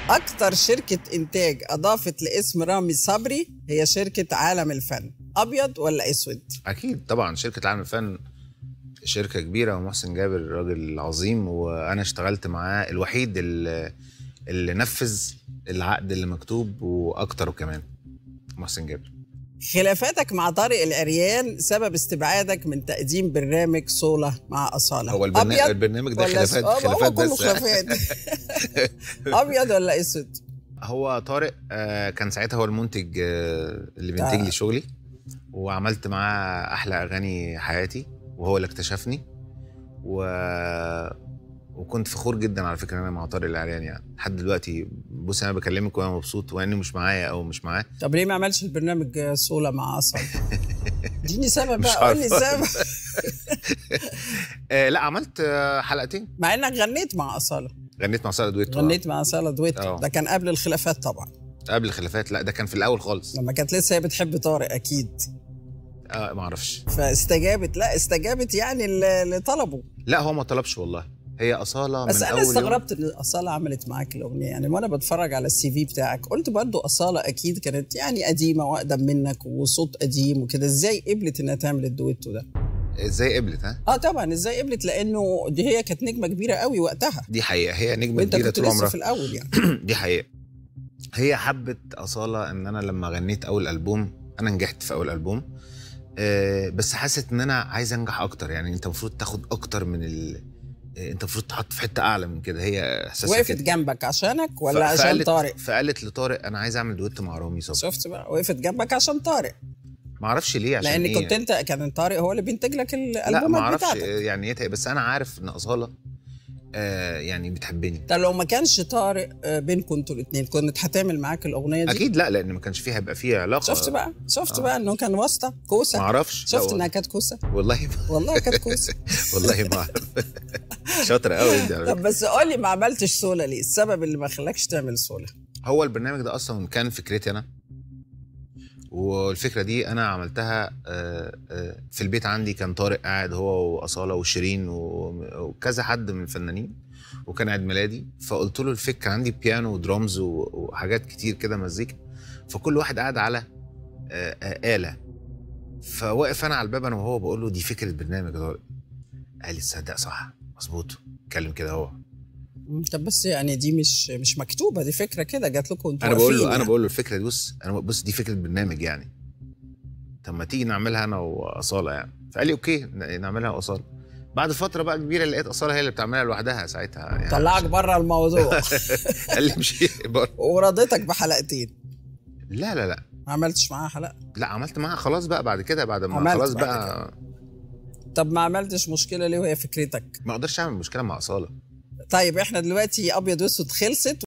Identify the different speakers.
Speaker 1: أكتر شركة إنتاج أضافت لاسم رامي صبري هي شركة عالم الفن أبيض ولا أسود؟
Speaker 2: اكيد طبعا شركه عالم الفن شركه كبيره ومحسن جابر راجل عظيم وانا اشتغلت معاه الوحيد اللي, اللي نفذ العقد اللي مكتوب واكتر كمان محسن جابر
Speaker 1: خلافاتك مع طارق العريان سبب استبعادك من تقديم برنامج صولة مع أصالة
Speaker 2: هو البرنا...
Speaker 1: أبيض
Speaker 2: البرنامج ده
Speaker 1: ولا
Speaker 2: خلافات
Speaker 1: أسود؟ آه، هو
Speaker 2: خلافات
Speaker 1: كله
Speaker 2: بس
Speaker 1: خلافات أبيض ولا أسود؟
Speaker 2: هو طارق آه، كان ساعتها هو المنتج آه، اللي بينتج
Speaker 1: آه.
Speaker 2: لي شغلي وعملت معاه احلى اغاني حياتي وهو اللي اكتشفني و... وكنت فخور جدا على فكره ان انا مع طارق العريان يعني لحد دلوقتي بص انا بكلمك وانا مبسوط واني مش معايا او مش معاه
Speaker 1: طب ليه ما عملش البرنامج صولة مع أصالة؟ اديني سبب
Speaker 2: مش
Speaker 1: بقى قول لي
Speaker 2: عارف.
Speaker 1: سبب
Speaker 2: آه لا عملت آه، حلقتين
Speaker 1: مع إنك غنيت مع أصالة
Speaker 2: غنيت مع ساره دويتو
Speaker 1: غنيت مع أصالة دويتو
Speaker 2: آه.
Speaker 1: ده كان قبل الخلافات طبعا
Speaker 2: قبل الخلافات لا ده كان في الاول خالص
Speaker 1: لما كانت لسه هي بتحب طارق أكيد
Speaker 2: آه ما اعرفش
Speaker 1: فاستجابت لا استجابت يعني ل- لطلبه
Speaker 2: لا هو ما طلبش والله هي اصاله
Speaker 1: بس
Speaker 2: من
Speaker 1: انا
Speaker 2: اول يوم
Speaker 1: استغربت ان اصاله عملت معاك الاغنيه يعني وانا بتفرج على السي في بتاعك قلت برضو اصاله اكيد كانت يعني قديمه واقدم منك وصوت قديم وكده ازاي قبلت انها تعمل الدويتو ده
Speaker 2: ازاي قبلت ها
Speaker 1: اه طبعا ازاي قبلت لانه دي هي كانت نجمه كبيره قوي وقتها
Speaker 2: دي حقيقه هي نجمه
Speaker 1: وانت
Speaker 2: كبيره
Speaker 1: كنت
Speaker 2: طول
Speaker 1: لسه
Speaker 2: عمرها
Speaker 1: في الاول يعني
Speaker 2: دي حقيقة هي حبت أصالة إن أنا لما غنيت أول ألبوم أنا نجحت في أول ألبوم آه، بس حست إن أنا عايز أنجح أكتر يعني أنت المفروض تاخد أكتر من ال آه، أنت المفروض تحط في حتة أعلى من كده هي إحساسها
Speaker 1: وقفت
Speaker 2: كده.
Speaker 1: جنبك عشانك
Speaker 2: ف-
Speaker 1: ولا عشان
Speaker 2: فقالت-
Speaker 1: طارق
Speaker 2: فقالت لطارق أنا عايز أعمل دويت مع رامي صبري
Speaker 1: شفت بقى وقفت جنبك عشان طارق
Speaker 2: معرفش ليه عشان
Speaker 1: لان
Speaker 2: إيه
Speaker 1: كنت انت كان طارق هو اللي بينتج لك
Speaker 2: لا
Speaker 1: الالبومات
Speaker 2: معرفش
Speaker 1: بتاعتك
Speaker 2: يعني إيه بس أنا عارف إن أصالة آه، يعني بتحبني
Speaker 1: طب لو ما كانش طارق آه، بينكم انتوا الاثنين كنت هتعمل معاك الاغنيه دي
Speaker 2: أكيد لا لأن ما كانش فيها هيبقى فيها علاقة
Speaker 1: شفت بقى شفت
Speaker 2: آه.
Speaker 1: بقى انه كان واسطه كوسه
Speaker 2: معرفش لا
Speaker 1: شفت
Speaker 2: والله.
Speaker 1: انها كانت كوسه
Speaker 2: والله ما
Speaker 1: والله كانت كوسه
Speaker 2: والله ما اعرف شاطره قوي انت على
Speaker 1: طب
Speaker 2: فكرة.
Speaker 1: بس قول لي ما عملتش سولا ليه السبب اللي ما خلاكش تعمل سولا
Speaker 2: هو البرنامج ده اصلا كان فكرتي انا والفكره دي انا عملتها آه، آه، في البيت عندي كان طارق قاعد هو واصاله وشيرين و- وكذا حد من الفنانين وكان عيد ميلادي فقلت له الفكره عندي بيانو ودرامز و- وحاجات كتير كده مزيكا فكل واحد قاعد على آه، آه، آلة فواقف انا على الباب انا وهو بقول له دي فكره برنامج يا طارق قال لي تصدق صح مظبوط اتكلم كده هو
Speaker 1: مم، طب بس يعني دي مش مش مكتوبه دي فكره كده جات لكم انتوا
Speaker 2: انا بقول
Speaker 1: واقفين
Speaker 2: له انا
Speaker 1: يعني.
Speaker 2: بقول له الفكره دي بص انا بص دي فكره برنامج يعني طب ما تيجي نعملها انا واصاله يعني فقال لي اوكي ن- نعملها واصاله بعد فتره بقى كبيره لقيت اصاله هي اللي بتعملها لوحدها ساعتها يعني
Speaker 1: طلعك بره الموضوع
Speaker 2: قال لي مش بره
Speaker 1: ورضيتك بحلقتين
Speaker 2: لا لا لا
Speaker 1: ما عملتش معاها حلقه
Speaker 2: لا عملت معاها خلاص بقى بعد كده بعد ما
Speaker 1: عملت
Speaker 2: خلاص
Speaker 1: بعد
Speaker 2: بقى
Speaker 1: طب ما عملتش مشكله ليه وهي فكرتك
Speaker 2: ما اقدرش اعمل مشكله مع اصاله
Speaker 1: طيب احنا دلوقتي ابيض واسود خلصت